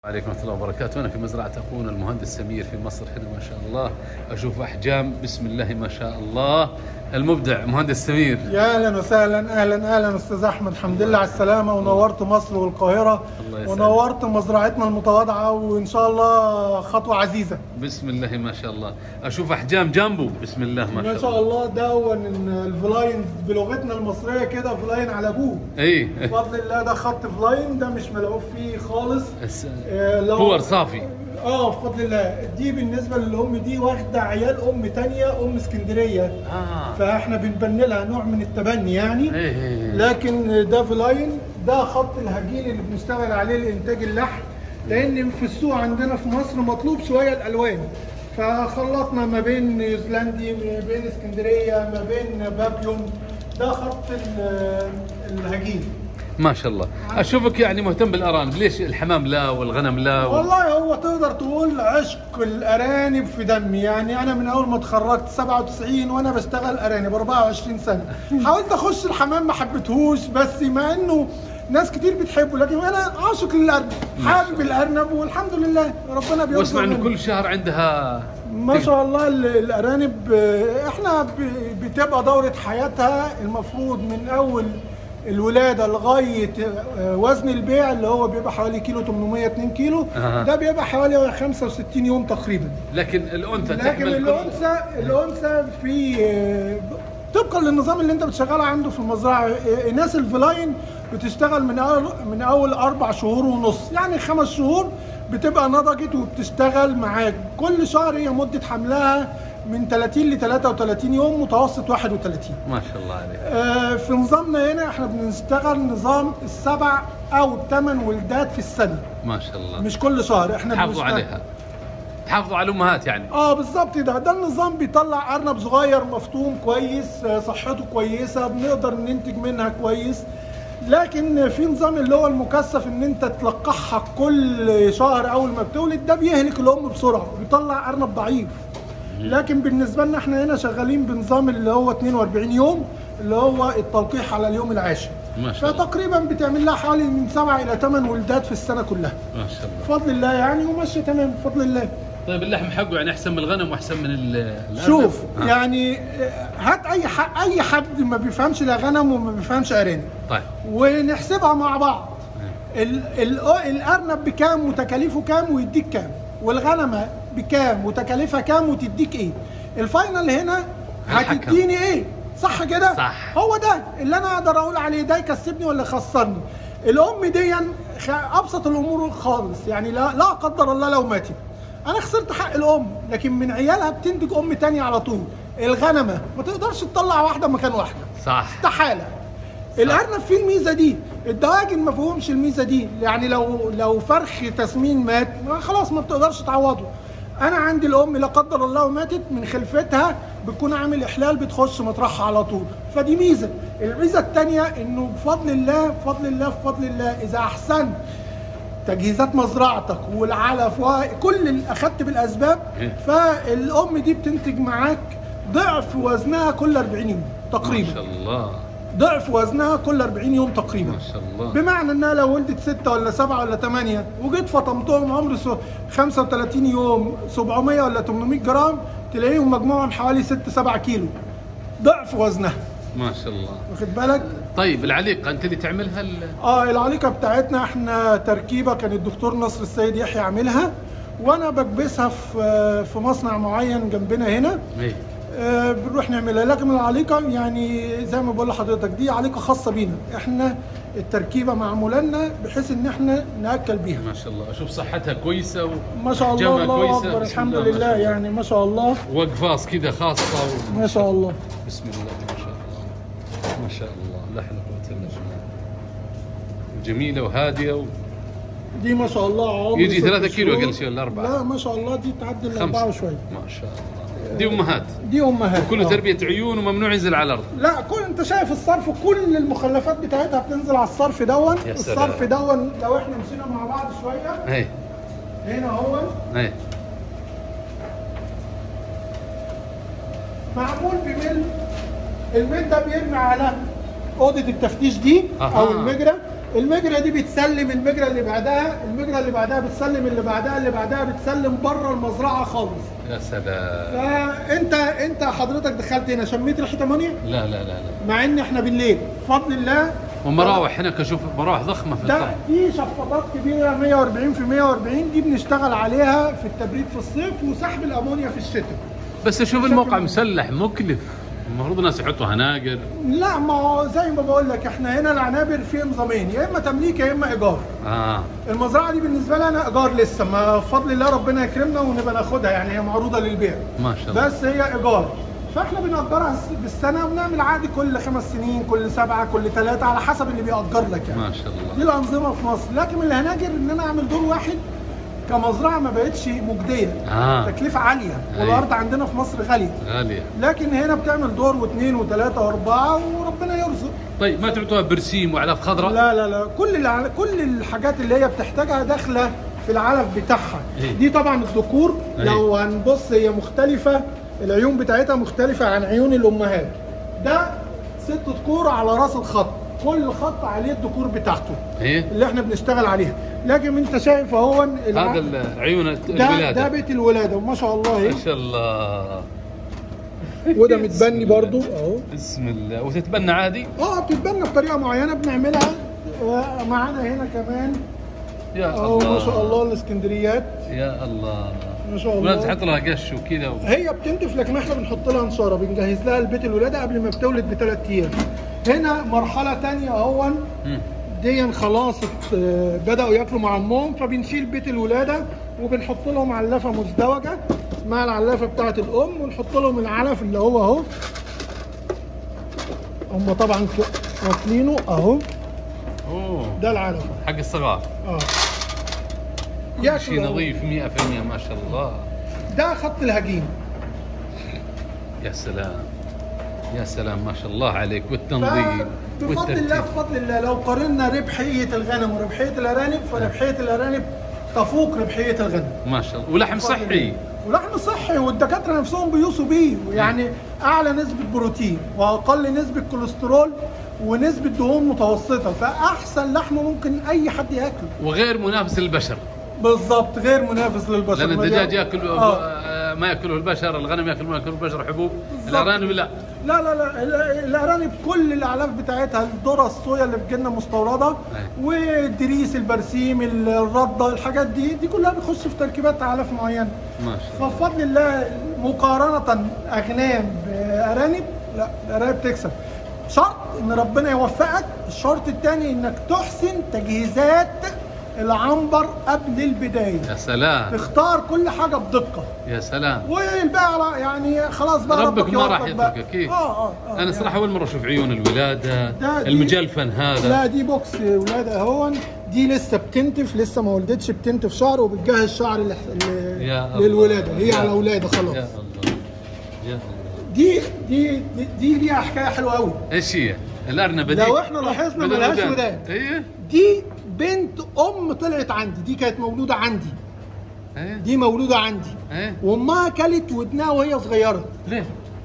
عليكم ورحمة الله وبركاته أنا في مزرعة أخونا المهندس سمير في مصر هنا ما شاء الله أشوف أحجام بسم الله ما شاء الله المبدع مهندس سمير يا اهلا وسهلا اهلا اهلا استاذ احمد الحمد لله على السلامه ونورت مصر والقاهره الله يسعدك. ونورت مزرعتنا المتواضعه وان شاء الله خطوه عزيزه بسم الله ما شاء الله أشوف أحجام جامبو بسم الله ما شاء, ما شاء الله ده إن الفلاين بلغتنا المصريه كده فلاين على ابوه إي بفضل الله ده خط فلاين ده مش ملعوب فيه خالص الس- آه، لو- كور صافي اه بفضل الله دي بالنسبه للام دي واخده عيال ام تانية ام اسكندريه آه فاحنا بنبني لها نوع من التبني يعني إيه إيه. لكن ده فلاين ده خط الهجين اللي بنشتغل عليه لانتاج اللحم لان في السوق عندنا في مصر مطلوب شويه الالوان فخلطنا ما بين نيوزيلندي ما بين اسكندريه ما بين بابيوم ده خط ال- الهجين ما شاء الله أشوفك يعني مهتم بالأرانب ليش الحمام لا والغنم لا و... والله هو تقدر تقول عشق الارانب في دمي يعني انا من اول ما اتخرجت 97 وانا بشتغل ارانب 24 سنه حاولت اخش الحمام ما حبيتهوش بس مع انه ناس كتير بتحبه لكن انا عاشق للارنب حابب الارنب والحمد لله ربنا بيرزق واسمع إنه منه. كل شهر عندها ما شاء الله ال- الارانب آه، احنا ب- بتبقى دوره حياتها المفروض من اول الولاده لغايه آه، وزن البيع اللي هو بيبقى حوالي كيلو 802 كيلو أها. ده بيبقى حوالي 65 يوم تقريبا لكن الأنثى لكن تحمل كل- الانثى الانثى في آه، طبقا للنظام اللي انت بتشتغل عنده في المزرعه آه، ناس الفلاين بتشتغل من اول من اول اربع شهور ونص يعني خمس شهور بتبقى نضجت وبتشتغل معاك كل شهر هي مده حملها من 30 ل 33 يوم متوسط 31 ما شاء الله عليك آه، في نظامنا هنا احنا بنشتغل نظام السبع او الثمان ولدات في السنه ما شاء الله مش كل شهر احنا تحافظوا بنشتغل- عليها تحافظوا على الأمهات يعني اه بالظبط ده ده النظام بيطلع ارنب صغير مفطوم كويس آه، صحته كويسه بنقدر ننتج منها كويس لكن في نظام اللي هو المكثف ان انت تلقحها كل شهر اول ما بتولد ده بيهلك الام بسرعه وبيطلع ارنب ضعيف لكن بالنسبه لنا احنا هنا شغالين بنظام اللي هو 42 يوم اللي هو التلقيح على اليوم العاشر ما شاء الله فتقريبا بتعمل لها حوالي من 7 الى 8 ولدات في السنه كلها ما شاء الله بفضل الله يعني وماشيه تمام بفضل الله طيب اللحم حقه يعني احسن من الغنم واحسن من ال- الارنب شوف ها. يعني آه، هات اي حد اي حد ما بيفهمش لا غنم وما بيفهمش ارانب طيب ونحسبها مع بعض ال ال الارنب بكام وتكاليفه كام ويديك كام والغنمه بكام وتكاليفها كام وتديك ايه الفاينل هنا الحكم. هتديني ايه صح كده صح. هو ده اللي انا اقدر اقول عليه ده يكسبني ولا يخسرني الام دي خ- ابسط الامور خالص يعني لا لا قدر الله لو ماتت انا خسرت حق الام لكن من عيالها بتنتج ام تانية على طول الغنمه ما تقدرش تطلع واحده مكان واحده صح استحاله الارنب فيه الميزه دي الدواجن ما فيهمش الميزه دي يعني لو لو فرخ تسمين مات ما خلاص ما بتقدرش تعوضه انا عندي الام لا قدر الله ماتت من خلفتها بتكون عامل احلال بتخش مطرحها على طول فدي ميزه الميزه الثانيه انه بفضل الله بفضل الله بفضل الله اذا احسنت تجهيزات مزرعتك والعلف وكل اللي اخدت بالاسباب إيه. فالام دي بتنتج معاك ضعف وزنها كل 40 يوم تقريبا ما شاء الله ضعف وزنها كل 40 يوم تقريبا ما شاء الله بمعنى انها لو ولدت ستة ولا سبعة ولا ثمانية وجيت فطمتهم عمر سو- 35 يوم 700 ولا 800 جرام تلاقيهم مجموعهم حوالي 6 7 كيلو ضعف وزنها ما شاء الله واخد بالك طيب العليقه انت اللي تعملها ال... اه العليقه بتاعتنا احنا تركيبه كان الدكتور نصر السيد يحيى عاملها وانا بكبسها في في مصنع معين جنبنا هنا ايه آه، بنروح نعملها لكن العليقه يعني زي ما بقول لحضرتك دي عليقه خاصه بينا احنا التركيبه معموله لنا بحيث ان احنا ناكل بيها ما شاء الله اشوف صحتها كويسه و... ما شاء الله جمع الله كويسة. اكبر بسم الحمد الله، ما لله شاء الله. يعني ما شاء الله وقفاص كذا خاصه و... ما شاء الله بسم الله ما شاء الله ما شاء الله لا حول ولا قوه الا بالله جميله وهاديه و... دي ما شاء الله عمر يجي ست ثلاثة كيلو شهور. أقل شيء ولا أربعة؟ لا ما شاء الله دي تعدي خمسة الأربعة وشوية ما شاء الله دي امهات دي أمهات كله آه. تربيه عيون وممنوع ينزل على الارض لا كل انت شايف الصرف كل المخلفات بتاعتها بتنزل على الصرف دون يا سلام. الصرف دون لو احنا مشينا مع بعض شويه ايه هنا هو ايه معمول بمل الميل ده بيرمي على اوضه التفتيش دي أها. او المجرى المجرى دي بتسلم المجرى اللي بعدها المجرى اللي بعدها بتسلم اللي بعدها اللي بعدها بتسلم بره المزرعه خالص يا سلام فانت انت حضرتك دخلت هنا شميت ريحه امونيا لا لا لا لا مع ان احنا بالليل بفضل الله ومراوح هناك اشوف مراوح ضخمه في ده الطرح دي شفاطات كبيره 140 في 140 دي بنشتغل عليها في التبريد في الصيف وسحب الامونيا في الشتاء بس اشوف الموقع مسلح مكلف المفروض الناس يحطوا هناجر لا ما هو زي ما بقول لك احنا هنا العنابر في نظامين يا اما تمليك يا اما ايجار اه المزرعه دي بالنسبه لي انا ايجار لسه ما بفضل الله ربنا يكرمنا ونبقى ناخدها يعني هي معروضه للبيع ما شاء الله بس هي ايجار فاحنا بنأجرها بالسنه وبنعمل عقد كل خمس سنين كل سبعه كل ثلاثه على حسب اللي بيأجر لك يعني ما شاء دي الله الانظمه في مصر لكن من الهناجر ان انا اعمل دور واحد كمزرعه ما بقتش مجديه اه تكلفه عاليه أيوة. والارض عندنا في مصر غاليه غاليه لكن هنا بتعمل دور واثنين وثلاثه واربعه وربنا يرزق طيب ما تعطوها برسيم واعلاف خضراء لا لا لا كل الع- كل الحاجات اللي هي بتحتاجها داخله في العلف بتاعها إيه. دي طبعا الذكور إيه. لو هنبص هي مختلفه العيون بتاعتها مختلفه عن عيون الامهات ده ست ذكور على راس الخط كل خط عليه الذكور بتاعته ايه اللي احنا بنشتغل عليها لكن انت شايف اهو الع- هذا ال- عيون ده ده الولاده بيت الولاده وما شاء الله اهي ما شاء الله وده متبني برضو اهو بسم الله وتتبنى عادي اه بتتبنى بطريقه معينه بنعملها آه، معانا هنا كمان يا اهو الله ما شاء الله الاسكندريات يا الله ما شاء ولا الله تحط لها قش وكذا و... هي بتنتف لكن احنا بنحط لها نشاره بنجهز لها البيت الولاده قبل ما بتولد بثلاث ايام هنا مرحله تانية اهو مم. دي خلاص ات- بداوا ياكلوا مع امهم فبنشيل بيت الولاده وبنحط لهم علافه مزدوجه مع العلافه بتاعه الام ونحط لهم العلف اللي هو اهو هم طبعا ك- واكلينه اهو اوه ده العلف حق الصغار اه كل شيء أهو. نظيف 100% ما شاء الله ده خط الهجين يا سلام يا سلام ما شاء الله عليك والتنظيم بفضل الله والترتيب بفضل الله لو قارنا ربحيه الغنم وربحيه الارانب فربحيه الارانب تفوق ربحيه الغنم ما شاء الله ولحم بفضل صحي الله. ولحم صحي والدكاتره نفسهم بيوصوا بيه يعني اعلى نسبه بروتين واقل نسبه كوليسترول ونسبه دهون متوسطه فاحسن لحم ممكن اي حد ياكله وغير منافس للبشر بالظبط غير منافس للبشر لان الدجاج ياكل آه. آه. ما ياكله البشر الغنم ياكل ما ياكله البشر حبوب بالظبط. الارانب لا لا لا لا ال- الارانب كل الاعلاف بتاعتها الذره الصويا اللي بتجيلنا مستورده والدريس البرسيم الرده الحاجات دي دي كلها بتخش في تركيبات اعلاف معينه ما شاء الله فبفضل الله مقارنه اغنام بارانب لا الارانب تكسب شرط ان ربنا يوفقك الشرط الثاني انك تحسن تجهيزات العنبر قبل البدايه يا سلام تختار كل حاجه بدقه يا سلام والباقي على يعني خلاص بقى ربك ما راح يوفقك بقى. يتركك إيه. اه اه, آه انا صراحه اول مره اشوف عيون الولاده ده دي- المجلفن هذا لا دي بوكس ولاد اهون دي لسه بتنتف لسه ما ولدتش بتنتف شعر وبتجهز شعر لل- لل- يا الله. للولاده هي يا- على ولاده خلاص يا الله يا الله دي دي دي, دي ليها حكايه حلوه قوي ايش هي؟ الارنبه دي لو إحنا لاحظنا بدون ملهاش ودان. ودان. ايه دي بنت ام طلعت عندي دي كانت مولوده عندي ايه دي مولوده عندي ايه وامها كلت ودنها وهي صغيره ليه؟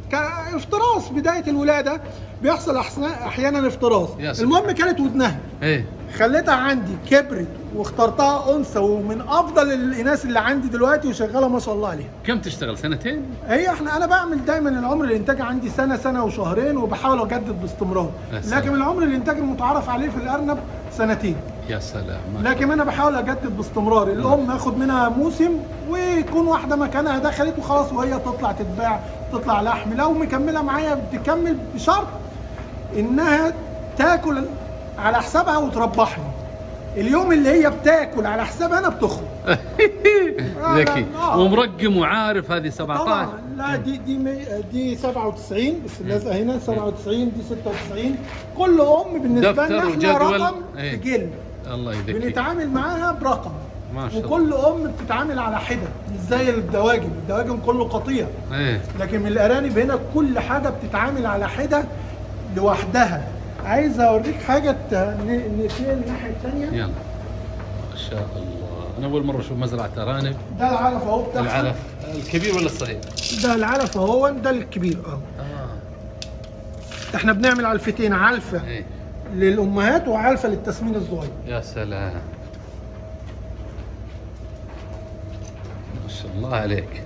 كافتراس بدايه الولاده بيحصل أحسنا- احيانا افتراس يا سلام. المهم كلت ودنها ايه خليتها عندي كبرت واخترتها انثى ومن افضل الاناث اللي عندي دلوقتي وشغاله ما شاء الله عليها كم تشتغل سنتين؟ هي احنا انا بعمل دايما العمر الانتاجي عندي سنه سنه وشهرين وبحاول اجدد باستمرار يا سلام. لكن العمر الانتاجي المتعارف عليه في الارنب سنتين يا سلام ما شاء لكن انا بحاول اجدد باستمرار الام اخد منها موسم ويكون واحده مكانها دخلت وخلاص وهي تطلع تتباع تطلع لحم لو مكمله معايا بتكمل بشرط انها تاكل على حسابها وتربحني اليوم اللي هي بتاكل على حسابها انا بتخرج الله. ذكي آه. ومرقم وعارف هذه طبعا 17 لا دي دي مي دي 97 بس اللازقه هنا 97 دي 96 كل ام بالنسبه دفتر لنا احنا وجدول. رقم إيه. سجل الله يذكيك بنتعامل معاها برقم ما شاء الله وكل ام بتتعامل على حده مش زي الدواجن الدواجن كله قطيع ايه لكن من الارانب هنا كل حاجه بتتعامل على حده لوحدها عايز اوريك حاجه ت- ن- نتنقل الناحيه الثانيه يلا ما شاء الله انا اول مره اشوف مزرعه ارانب ده العلف اهو بتاعها العلف الكبير ولا الصغير؟ ده العلف اهو ده الكبير اهو اه احنا بنعمل علفتين علفه ايه للامهات وعلفه للتسمين الصغير يا سلام ما شاء الله عليك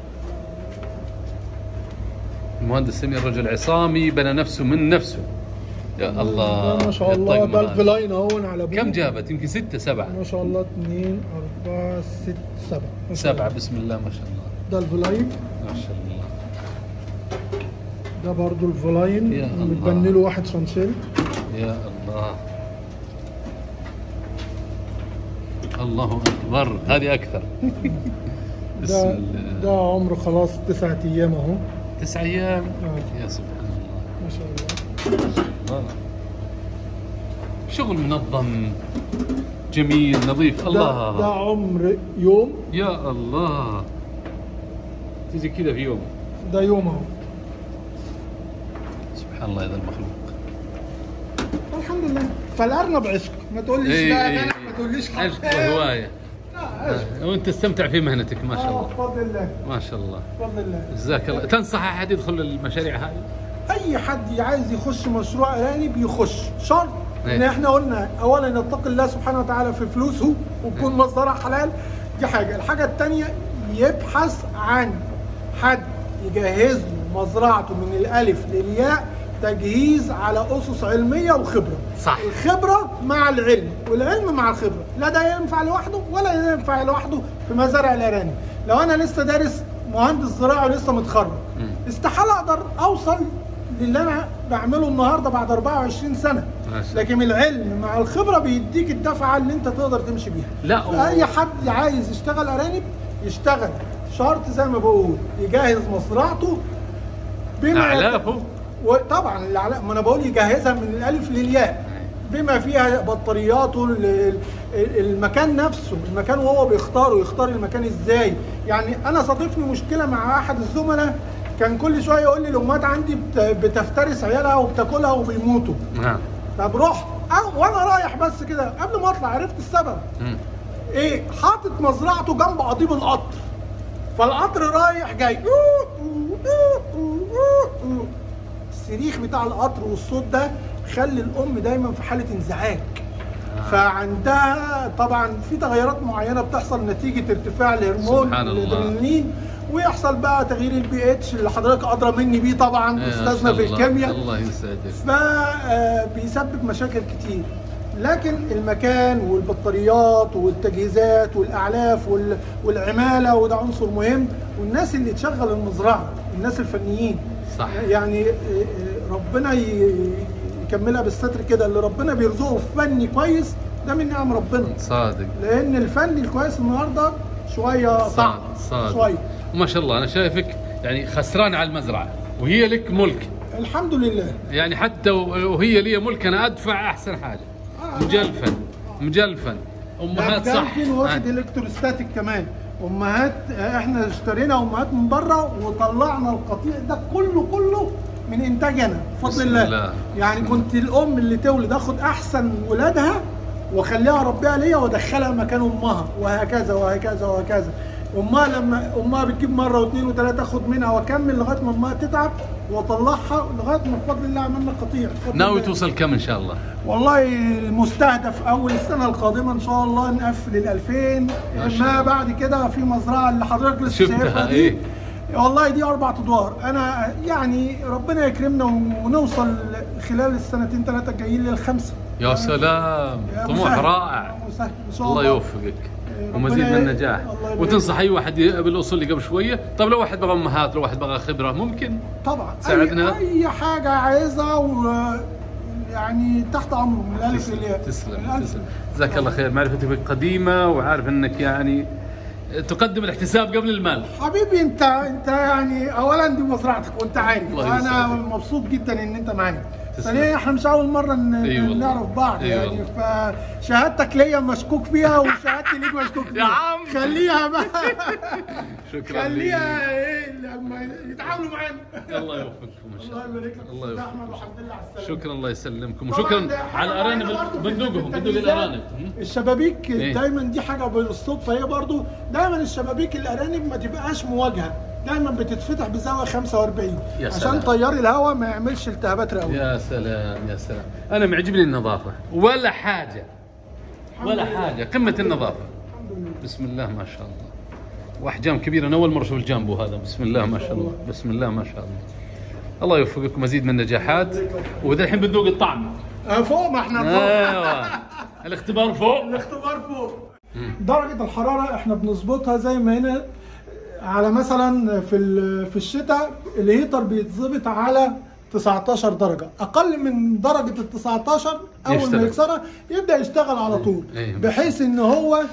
المهندس سمير رجل عصامي بنى نفسه من نفسه يا الله ده ما شاء الله يعطيك ده العافية. الفلاين اهون على أبوه. كم جابت يمكن ستة سبعة ما شاء الله اثنين أربعة ست سبعة ما شاء سبعة الله. بسم الله ما شاء الله ده الفلاين ما شاء الله ده برضو الفلاين يا الله. متبني له واحد شانشيل يا الله الله أكبر هذه أكثر بسم ده الله ده عمره خلاص تسعة أيام أهو تسع أيام آه. يا سبحان الله ما شاء الله الله. شغل منظم جميل نظيف ده, ده الله عمر يوم يا الله تيجي كذا في يوم ده يوم أهو سبحان الله هذا المخلوق الحمد لله فالأرنب عشق ما تقوليش إيه لا إيه لا إيه. ما تقوليش عشق حرفياً. وهواية لا عشق وانت تستمتع في مهنتك ما شاء آه، الله بفضل الله ما شاء الله بفضل الله جزاك الله تنصح احد يدخل المشاريع هذه اي حد عايز يخش مشروع ارانب يخش شرط ان إيه. احنا قلنا اولا يتقي الله سبحانه وتعالى في فلوسه ويكون مصدرها حلال دي حاجه الحاجه الثانيه يبحث عن حد يجهز له مزرعته من الالف للياء تجهيز على اسس علميه وخبره صح. الخبره مع العلم والعلم مع الخبره لا ده ينفع لوحده ولا ده ينفع لوحده في مزارع الارانب لو انا لسه دارس مهندس زراعه ولسه متخرج مم. استحاله اقدر اوصل للي انا بعمله النهارده بعد 24 سنه ما شاء الله. لكن العلم مع الخبره بيديك الدفعه اللي انت تقدر تمشي بيها لا، و- اي حد عايز يشتغل ارانب يشتغل شرط زي ما بقول يجهز مزرعته بما اعلافه وطبعا الأعلاف ما انا بقول يجهزها من الالف للياء بما فيها بطارياته ال- ال- المكان نفسه المكان وهو بيختاره يختار المكان ازاي يعني انا صادفني مشكله مع احد الزملاء كان كل شويه يقول لي الامهات عندي بت- بتفترس عيالها وبتاكلها وبيموتوا نعم طب رحت أو وانا رايح بس كده قبل ما اطلع عرفت السبب مم. ايه حاطط مزرعته جنب قضيب القطر فالقطر رايح جاي الصريخ بتاع القطر والصوت ده خلي الام دايما في حاله انزعاج فعندها طبعا في تغيرات معينه بتحصل نتيجه ارتفاع الهرمون سبحان الله. الادرينالين ويحصل بقى تغيير البي اتش اللي حضرتك ادرى مني بيه طبعا يا استاذنا شاء في الله. الكيمياء الله يسعدك فبيسبب مشاكل كتير لكن المكان والبطاريات والتجهيزات والاعلاف وال- والعماله وده عنصر مهم والناس اللي تشغل المزرعه الناس الفنيين صح. يعني ربنا ي- يكملها بالستر كده اللي ربنا بيرزقه في فني كويس ده من نعم ربنا صادق لان الفن الكويس النهارده شويه صعب صادق شويه وما شاء الله انا شايفك يعني خسران على المزرعه وهي لك ملك الحمد لله يعني حتى وهي لي ملك انا ادفع احسن حاجه آه. مجلفا مجلفا امهات ده صح في واخد آه. الكتروستاتيك كمان امهات احنا اشترينا امهات من بره وطلعنا القطيع ده كله كله من انتاجنا بفضل بسم الله. الله. يعني بسم كنت الام اللي تولد اخد احسن ولادها واخليها اربيها ليا وادخلها مكان امها وهكذا وهكذا وهكذا امها لما امها بتجيب مره واثنين وثلاثه اخد منها واكمل لغايه ما امها تتعب واطلعها لغايه ما بفضل الله عملنا قطيع بفضل ناوي الله. توصل كم ان شاء الله والله المستهدف اول السنه القادمه ان شاء الله نقفل ال 2000 ما شاء ما الله. بعد كده في مزرعه اللي حضرتك لسه شفتها، شايفها دي إيه. والله دي اربع ادوار انا يعني ربنا يكرمنا ونوصل خلال السنتين ثلاثه الجايين للخمسه يا سلام يا طموح مسهل. رائع مسهل ان شاء الله الله يوفقك ربنا ومزيد من ي- النجاح الله يبارك وتنصح اي واحد ي- بالاصول اللي قبل شويه طب لو واحد بغى امهات لو واحد بغى خبره ممكن طبعا تساعدنا؟ اي, أي حاجه عايزها و يعني تحت امره من الالف تسلم للياء تسلم من الألف. تسلم جزاك الله خير معرفتي بك قديمه وعارف انك يعني تقدم الاحتساب قبل المال حبيبي انت انت يعني اولا دي مزرعتك وانت عارف الله وانا يسعدك. مبسوط جدا ان انت معايا تسلم. ثانيا احنا مش اول مره ن- اي والله. نعرف بعض اي يعني والله. فشهادتك ليا مشكوك فيها وشهادتي ليك مشكوك يا فيها عم خليها بقى شكرا خليها ايه لما يتعاملوا معانا الله يوفقكم ان شاء الله الله يبارك لك الله أستاذ احمد يوفقكم والحمد لله على السلامه شكرا الله يسلمكم طبعاً وشكرا ده حاجة على الارانب معينة برضه في- بندقهم في بندق التجهيزات. الارانب هم؟ الشبابيك إيه؟ دايما دي حاجه بالصدفه هي برضو دايما الشبابيك الارانب ما تبقاش مواجهه دايما بتتفتح بزاويه 45 يا عشان سلام. طيار الهواء ما يعملش التهابات رئويه يا سلام يا سلام انا معجبني النظافه ولا حاجه ولا الحمد لله. حاجه قمه النظافه الحمد لله بسم الله ما شاء الله واحجام كبيره انا اول مره اشوف الجامبو هذا بسم الله ما شاء الله بسم الله ما شاء الله الله يوفقكم مزيد من النجاحات واذا الحين بتذوق الطعم آه، فوق ما احنا فوق ايوه الاختبار فوق الاختبار فوق مم. درجة الحرارة احنا بنظبطها زي ما هنا على مثلا في ال- في الشتاء الهيتر بيتظبط على 19 درجة أقل من درجة ال 19 أول يشتغل. ما يكسرها يبدأ يشتغل على طول إيه. بحيث إن هو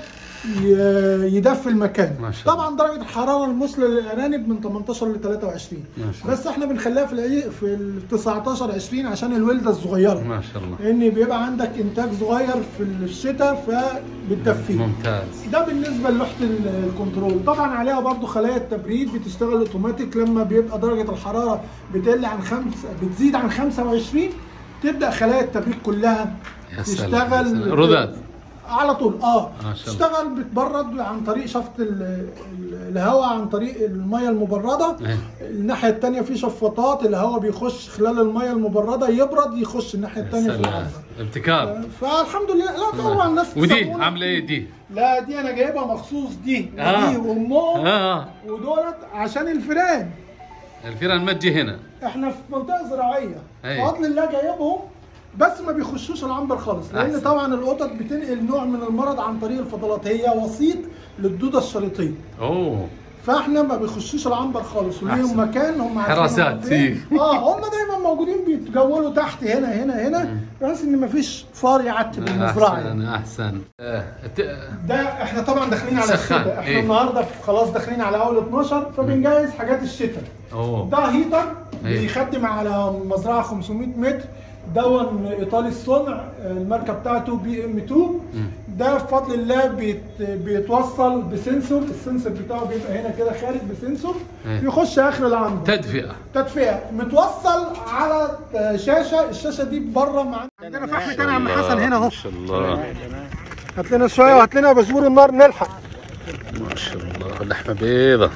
ي- يدفي المكان ما شاء الله. طبعا درجة الحرارة المثلى للأرانب من 18 ل 23 ما شاء الله. بس احنا بنخليها في العي- في ال 19 20 عشان الولدة الصغيرة ما شاء الله لان بيبقى عندك انتاج صغير في الشتاء فبتدفيه ممتاز ده بالنسبه لوحه ال- الكنترول طبعا عليها برضو خلايا التبريد بتشتغل اوتوماتيك لما بيبقى درجه الحراره بتقل عن خمس بتزيد عن 25 تبدا خلايا التبريد كلها يا سلام، يا سلام. تشتغل رذاذ. على طول اه ما شاء الله. تشتغل بتبرد عن طريق شفط ال- ال- الهواء عن طريق الميه المبرده إيه. الناحيه الثانيه في شفاطات الهواء بيخش خلال الميه المبرده يبرد يخش الناحيه يا الثانيه في سلام العنبر ابتكار فالحمد لله لا طبعا الناس ودي بيسمونا- عامله ايه دي؟ لا دي انا جايبها مخصوص دي آه. ودي وامهم اه ودولت عشان الفيران الفيران ما تجي هنا احنا في منطقه زراعيه أيوة. بفضل الله جايبهم بس ما بيخشوش العنبر خالص لان أحسن. طبعا القطط بتنقل نوع من المرض عن طريق الفضلات هي وسيط للدوده الشريطيه اوه فاحنا ما بيخشوش العنبر خالص وليهم أحسن. مكان هم عارفين حراسات، هم فين. إيه. اه هم دايما موجودين بيتجولوا تحت هنا هنا هنا بحيث ان ما فيش فار يعتب المزرعه يعني. احسن احسن آه، الت- ده احنا طبعا داخلين على سخان، الشتاء احنا إيه. النهارده خلاص داخلين على اول 12 فبنجهز حاجات الشتاء اوه ده هيتر إيه. بيخدم على مزرعه 500 متر دون ايطالي الصنع الماركه بتاعته بي ام 2 ده بفضل الله بيت بيتوصل بسنسور السنسور بتاعه بيبقى هنا كده خارج بسنسور إيه. يخش اخر العنبر تدفئه تدفئه متوصل على شاشه الشاشه دي بره مع عندنا فحم تاني يا عم حسن هنا اهو ما شاء الله هات لنا شويه وهات لنا بذور النار نلحق ما شاء الله اللحمه بيضة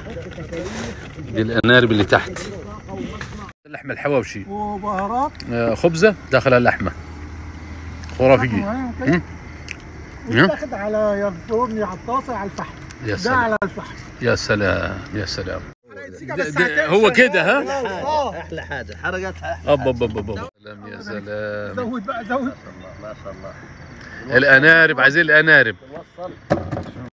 دي الانارب اللي تحت اللحمه الحواوشي وبهارات آه، خبزه داخلها اللحمه خرافيه معاهم كده. مم. وتاخد على يا فرن يا على الطاسه على الفحم يا ده سلام على الفحم يا سلام يا سلام بس د- د- هو كده ها اه احلى حاجه حرقتها اب اب اب اب سلام يا سلام زود بقى زود ما شاء الله الانارب عايزين الانارب